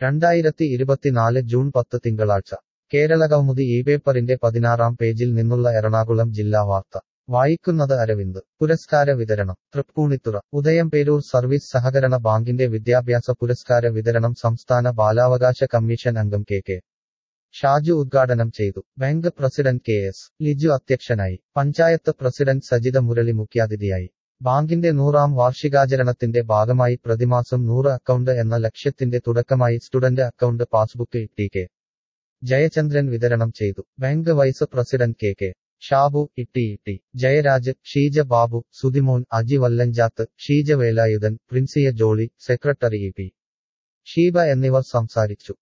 രണ്ടായിരത്തി ഇരുപത്തിനാല് ജൂൺ പത്ത് തിങ്കളാഴ്ച കേരളകൗമുദി ഈ പേപ്പറിന്റെ പതിനാറാം പേജിൽ നിന്നുള്ള എറണാകുളം ജില്ലാ വാർത്ത വായിക്കുന്നത് അരവിന്ദ് പുരസ്കാര വിതരണം തൃപ്പൂണിത്തുറ ഉദയംപേരൂർ സർവീസ് സഹകരണ ബാങ്കിന്റെ വിദ്യാഭ്യാസ പുരസ്കാര വിതരണം സംസ്ഥാന ബാലാവകാശ കമ്മീഷൻ അംഗം കെ കെ ഷാജു ഉദ്ഘാടനം ചെയ്തു bank president K S Liju അധ്യക്ഷനായി പഞ്ചായത്ത് പ്രസിഡന്റ് സജിത മുരളി മുഖ്യാതിഥിയായി ബാങ്കിന്റെ നൂറാം വാർഷികാചരണത്തിന്റെ ഭാഗമായി പ്രതിമാസം നൂറ് അക്കൗണ്ട് എന്ന ലക്ഷ്യത്തിന്റെ തുടക്കമായി student account passbook T K Jayachandran വിതരണം ചെയ്തു bank vice president K K Shabu Itty Itty Jayaraj Sheeja Babu Suthimon Aji Vallanchath Sheeja Velayudhan Princiya Jolly secretary E P Sheeba എന്നിവർ സംസാരിച്ചു